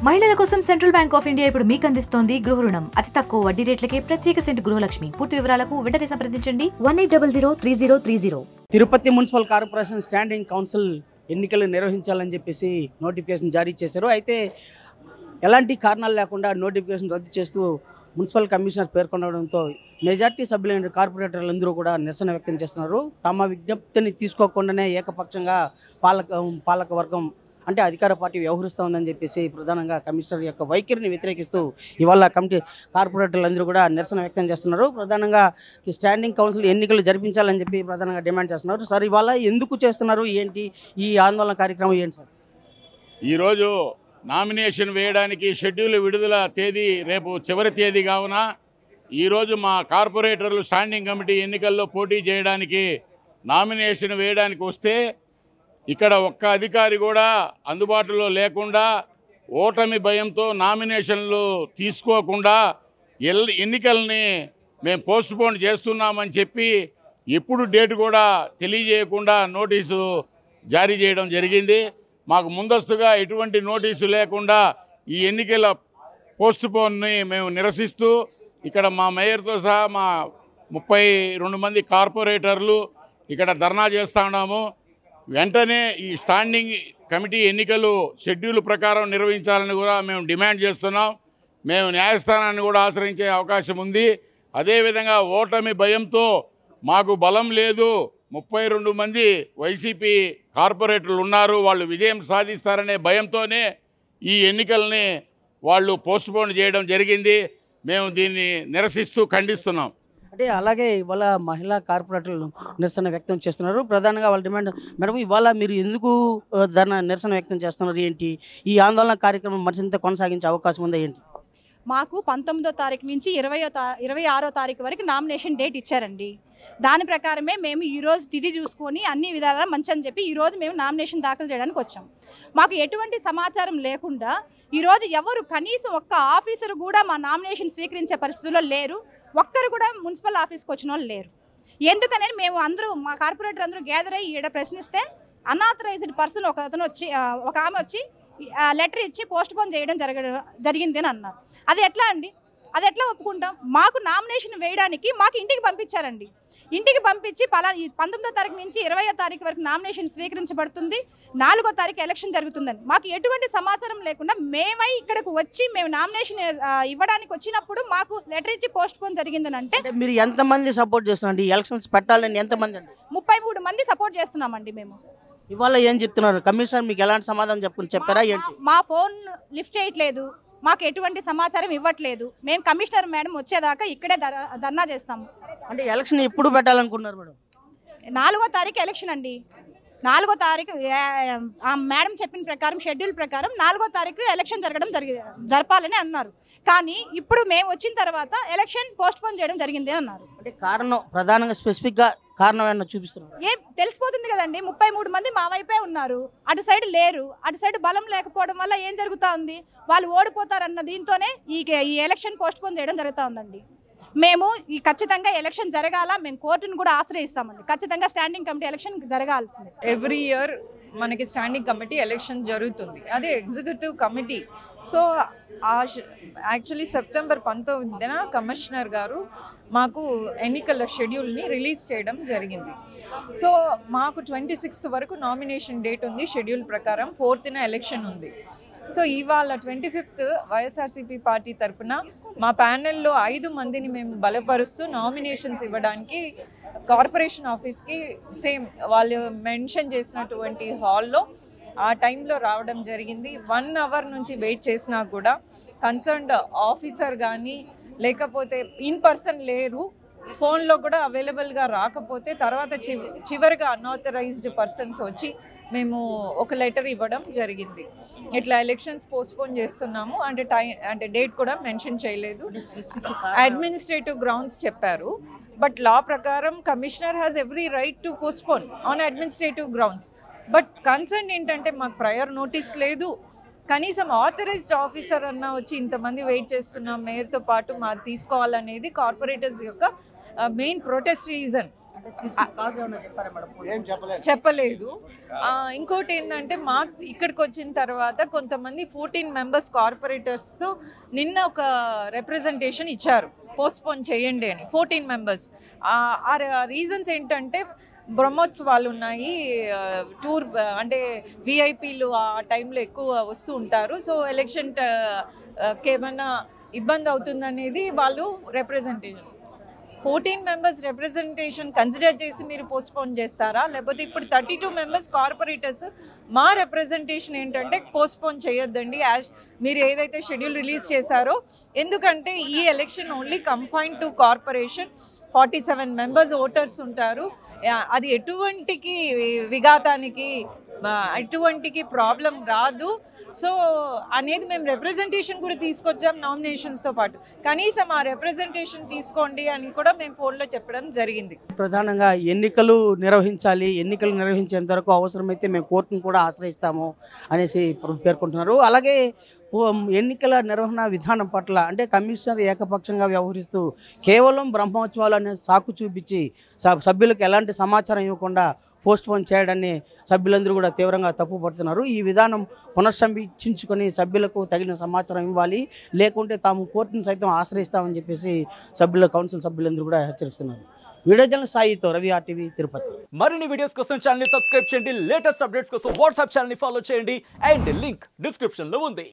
మహిళల కోసం central bank of India ఇప్పుడు మీకు అందిస్తోంది గృహ రుణం అతి తక్కువ వడ్డీ రేట్లకే ప్రత్యేక సెంట్ గృహలక్ష్మి పూర్తి వివరాలకు వెంటనే సంప్రదించండి one eight double zero three zero three zero Tirupati municipal corporation standing council ఎన్నికలు నిర్వహించాలని చెప్పేసి నోటిఫికేషన్ జారీ చేశారు అయితే ఎలాంటి కారణాలు లేకుండా నోటిఫికేషన్ రద్దు చేస్తూ మున్సిపల్ కమిషనర్ పేర్కొనడంతో మెజార్టీ సభ్యులైన కార్పొరేటర్లందరూ కూడా నిరసన వ్యక్తం చేస్తున్నారు తమ విజ్ఞప్తిని తీసుకోకుండానే ఏకపక్షంగా పాలక పాలక వర్గం అంటే అధికార పార్టీ వ్యవహరిస్తోందని చెప్పేసి ప్రధానంగా కమిషనర్ యొక్క వైఖరిని వ్యతిరేకిస్తూ ఇవాళ కమిటీ కార్పొరేటర్లందరూ కూడా నిరసన వ్యక్తం చేస్తున్నారు ప్రధానంగా ఈ స్టాండింగ్ కౌన్సిల్ ఎన్నికలు జరిపించాలని చెప్పి ప్రధానంగా డిమాండ్ చేస్తున్నారు సార్ ఇవాళ ఎందుకు చేస్తున్నారు ఏంటి ఈ ఆందోళన కార్యక్రమం ఏంటి సార్ ఈరోజు నామినేషన్ వేయడానికి షెడ్యూల్ విడుదల తేదీ రేపు చివరి తేదీ కావున ఈరోజు మా కార్పొరేటర్లు స్టాండింగ్ కమిటీ ఎన్నికల్లో పోటీ చేయడానికి నామినేషన్ వేయడానికి వస్తే ఇక్కడ ఒక్క అధికారి కూడా అందుబాటులో లేకుండా ఓటమి భయంతో నామినేషన్లు తీసుకోకుండా ఎల్ ఎన్నికల్ని మేము పోస్ట్ పోన్ చేస్తున్నామని చెప్పి ఎప్పుడు డేట్ కూడా తెలియజేయకుండా నోటీసు జారీ చేయడం జరిగింది మాకు ముందస్తుగా ఎటువంటి నోటీసు లేకుండా ఈ ఎన్నికల పోస్ట్ పోన్ని మేము నిరసిస్తూ ఇక్కడ మా మేయర్తో సహా మా ముప్పై రెండు మంది కార్పొరేటర్లు ఇక్కడ ధర్నా చేస్తా ఉన్నాము వెంటనే ఈ స్టాండింగ్ కమిటీ ఎన్నికలు షెడ్యూల్ ప్రకారం నిర్వహించాలని కూడా మేము డిమాండ్ చేస్తున్నాం మేము న్యాయస్థానాన్ని కూడా ఆశ్రయించే అవకాశం ఉంది అదేవిధంగా ఓటమి భయంతో మాకు బలం లేదు ముప్పై రెండు మంది వైసీపీ కార్పొరేటర్లు ఉన్నారు వాళ్ళు విజయం సాధిస్తారనే భయంతోనే ఈ ఎన్నికల్ని వాళ్ళు పోస్ట్పోన్ చేయడం జరిగింది మేము దీన్ని నిరసిస్తూ ఖండిస్తున్నాం అంటే అలాగే ఇవాళ మహిళా కార్పొరేటర్లు నిరసన వ్యక్తం చేస్తున్నారు ప్రధానంగా వాళ్ళ డిమాండ్ మేడం ఇవాళ మీరు ఎందుకు ఆ, ధర్నా నిరసన వ్యక్తం చేస్తున్నారు ఏంటి ఈ ఆందోళన కార్యక్రమం మరింత కొనసాగించే అవకాశం ఉందా ఏంటి మాకు పంతొమ్మిదో తారీఖు నుంచి ఇరవయో తా ఇరవై ఆరో తారీఖు వరకు నామినేషన్ డేట్ ఇచ్చారండి దాని ప్రకారమే మేము ఈరోజు తిథి చూసుకొని అన్ని విధాలా మంచి అని చెప్పి ఈరోజు మేము నామినేషన్ దాఖలు చేయడానికి వచ్చాం మాకు ఎటువంటి సమాచారం లేకుండా ఈరోజు ఎవరు కనీసం ఒక్క ఆఫీసర్ కూడా మా నామినేషన్ స్వీకరించే పరిస్థితుల్లో లేరు ఒక్కరు కూడా మున్సిపల్ ఆఫీస్కి వచ్చిన వాళ్ళు లేరు ఎందుకనేది మేము అందరూ మా కార్పొరేటర్ అందరూ గ్యాదర్ అయ్యి ఈడ ప్రశ్నిస్తే అనాథరైజ్డ్ పర్సన్ ఒక అతను వచ్చి ఆ, ఒక ఆమె వచ్చి లెటర్ ఇచ్చి పోస్ట్ పోన్ చేయడం జరగ జరిగింది అని అన్నారు అది ఎట్లా అండి అది ఎట్లా ఒప్పుకుంటాం మాకు నామినేషన్ వేయడానికి మాకు ఇంటికి పంపించారండి ఇంటికి పంపించి పలా ఈ పంతొమ్మిదో తారీఖు నుంచి ఇరవయో తారీఖు వరకు నామినేషన్ స్వీకరించబడుతుంది నాలుగో తారీఖు ఎలక్షన్ జరుగుతుందని మాకు ఎటువంటి సమాచారం లేకుండా మేమై ఇక్కడికి వచ్చి మేము నామినేషన్ ఆ, ఇవ్వడానికి వచ్చినప్పుడు మాకు లెటర్ ఇచ్చి పోస్ట్ పోన్ జరిగిందని అంటే అంటే మీరు ఎంతమంది సపోర్ట్ చేస్తున్నారు ఈ ఎలక్షన్స్ పెట్టాలని ఎంతమంది అండి ముప్పై మూడు మంది సపోర్ట్ చేస్తున్నామండి మేము ఇవాళ ఏం చెప్తున్నారు కమిషనర్ మీకు ఎలాంటి సమాధానం చెప్పుకుని చెప్పారా మా- ఏంటి మా ఫోన్ లిఫ్ట్ చేయట్లేదు మాకు ఎటువంటి సమాచారం ఇవ్వట్లేదు మేము కమిషనర్ మేడం వచ్చేదాకా ఇక్కడే ధర- ధర్నా చేస్తాము అంటే ఎలక్షన్ ఎప్పుడు పెట్టాలనుకున్నారు మేడం నాలుగో తారీఖు ఎలక్షన్ అండి నాలుగో తారీఖు ఏ- ఆ మేడం చెప్పిన ప్రకారం షెడ్యూల్ ప్రకారం నాలుగో తారీఖు ఎలక్షన్ జరగడం జరిగి జరపాలని అన్నారు కానీ ఇప్పుడు మేము వచ్చిన తర్వాత ఎలక్షన్ పోస్ట్ పోన్ చేయడం జరిగింది అని అన్నారు అంటే కారణం ప్రధానంగా స్పెసిఫిక్గా కారణం ఏమన్నా చూపిస్తున్నారు ఏం తెలిసిపోతుంది కదండి ముప్పై మూడు మంది మా వైపే ఉన్నారు అటు సైడ్ లేరు అటు సైడ్ బలం లేకపోవడం వల్ల ఏం జరుగుతా ఉంది వాళ్ళు ఓడిపోతారన్న దీంతోనే ఈ ఈ ఎలక్షన్ పోస్ట్ పోన్ చేయడం జరుగుతూ ఉందండి మేము ఈ ఖచ్చితంగా ఎలక్షన్ జరగాల మేము కోర్టును కూడా ఆశ్రయిస్తామండి ఖచ్చితంగా స్టాండింగ్ కమిటీ ఎలక్షన్ జరగాల్సిందే ఎవ్రీ ఇయర్ మనకి స్టాండింగ్ కమిటీ ఎలక్షన్ జరుగుతుంది అదే ఎగ్జిక్యూటివ్ కమిటీ సో ఆ యాక్చువల్లీ సెప్టెంబర్ పంతొమ్మిదిన కమిషనర్ గారు మాకు ఎన్నికల షెడ్యూల్ని రిలీజ్ చేయడం జరిగింది సో మాకు ట్వంటీ సిక్స్త్ వరకు నామినేషన్ డేట్ ఉంది షెడ్యూల్ ప్రకారం ఫోర్త్న ఎలక్షన్ ఉంది సో ఇవాళ ట్వంటీ ఫిఫ్త్ వైఎస్ఆర్సీపీ పార్టీ తరపున మా ప్యానెల్లో ఐదు మందిని మేము బలపరుస్తూ నామినేషన్స్ ఇవ్వడానికి కార్పొరేషన్ ఆఫీస్కి సేమ్ వాళ్ళు మెన్షన్ చేసినటువంటి హాల్లో ఆ టైంలో రావడం జరిగింది వన్ అవర్ నుంచి వెయిట్ చేసినా కూడా కన్సర్న్డ్ ఆఫీసర్ కానీ లేకపోతే ఇన్ పర్సన్ లేరు ఫోన్లో కూడా అవైలబుల్గా రాకపోతే తర్వాత చివ చివరిగా అన్ఆథరైజ్డ్ పర్సన్స్ వచ్చి మేము ఒక లెటర్ ఇవ్వడం జరిగింది ఇట్లా ఎలక్షన్స్ పోస్ట్పోన్ చేస్తున్నాము అంటే టైం అంటే డేట్ కూడా మెన్షన్ చేయలేదు అడ్మినిస్ట్రేటివ్ గ్రౌండ్స్ చెప్పారు బట్ లా ప్రకారం commissioner has every right to postpone on administrative grounds but concern ఏంటంటే మాకు ప్రయర్ నోటీస్ లేదు కనీసం ఆథరైజ్డ్ ఆఫీసర్ అన్న వచ్చి ఇంతమంది వెయిట్ చేస్తున్నాం మేయర్తో పాటు మాది తీసుకోవాలనేది కార్పొరేటర్స్ యొక్క మెయిన్ ప్రొటెస్ట్ రీజన్ కాజ్ ఏమన్నా చెప్పారా మేడం చెప్పలేదు ఆ, ఇంకోటి ఏంటంటే మా ఇక్కడికి వచ్చిన తర్వాత కొంతమంది ఫోర్టీన్ మెంబర్స్ కార్పొరేటర్స్తో నిన్న ఒక రిప్రజెంటేషన్ ఇచ్చారు పోస్ట్పోన్ చేయండి అని ఫోర్టీన్ మెంబర్స్ ఆ రీజన్స్ ఏంటంటే బ్రహ్మోత్సవాలు ఉన్నాయి ఆ, టూర్ ఆ, అంటే విఐపీలు ఆ టైంలో ఎక్కువ వస్తూ ఉంటారు సో ఎలక్షన్ ఏమైనా ఇబ్బంది అవుతుందనేది వాళ్ళు representation fourteen members representation consider చేసి మీరు పోస్ట్పోన్ చేస్తారా లేకపోతే ఇప్పుడు థర్టీ టూ మెంబర్స్ కార్పొరేటర్స్ మా రిప్రజెంటేషన్ ఏంటంటే పోస్ట్పోన్ చేయొద్దండి యాజ్ మీరు ఏదైతే షెడ్యూల్ రిలీజ్ చేశారో ఎందుకంటే ఈ election only confine to corporation forty seven members voters ఉంటారు ఆ, అది ఎటువంటికి విఘాతానికి ఆ, ఎటువంటికి ప్రాబ్లం రాదు సో అనేది మేము రిప్రజెంటేషన్ కూడా తీసుకొచ్చాం నామినేషన్స్తో పాటు కనీసం ఆ రిప్రజెంటేషన్ తీసుకోండి అని కూడా మేము ఫోన్లో చెప్పడం జరిగింది ప్రధానంగా ఎన్నికలు నిర్వహించాలి ఎన్నికలు నిర్వహించేంత వరకు అవసరమైతే మేము కోర్టును కూడా ఆశ్రయిస్తాము అనేసి ఇప్పుడు పేర్కొంటున్నారు అలాగే ఓ ఎన్నికల నిర్వహణ విధానం పట్ల అంటే కమిషనర్ ఏకపక్షంగా వ్యవహరిస్తూ కేవలం బ్రహ్మోత్సవాలు అనే సాకు చూపించి స- సభ్యులకు ఎలాంటి సమాచారం ఇవ్వకుండా పోస్ట్ పోన్ చేయడాన్ని సభ్యులందరూ కూడా తీవ్రంగా తప్పుపడుతున్నారు ఈ విధానం పునఃసమీక్షించుకొని సభ్యులకు తగిన సమాచారం ఇవ్వాలి లేకుంటే తాము కోర్టును సైతం ఆశ్రయిస్తామని చెప్పేసి సభ్యుల కౌన్సిల్ సభ్యులందరూ కూడా హెచ్చరిస్తున్నారు వీడియో జర్నల్ సాయితో రవి ఆర్టీవీ తిరుపతి మరిన్ని వీడియోస్ కోసం ఛానల్ సబ్స్క్రైబ్ చేయండి లేటెస్ట్ అప్డేట్స్ కోసం వాట్సాప్ ఛానల్ ఫాలో చేయండి అండ్ లింక్ డిస్క్రిప్షన్ లో ఉంది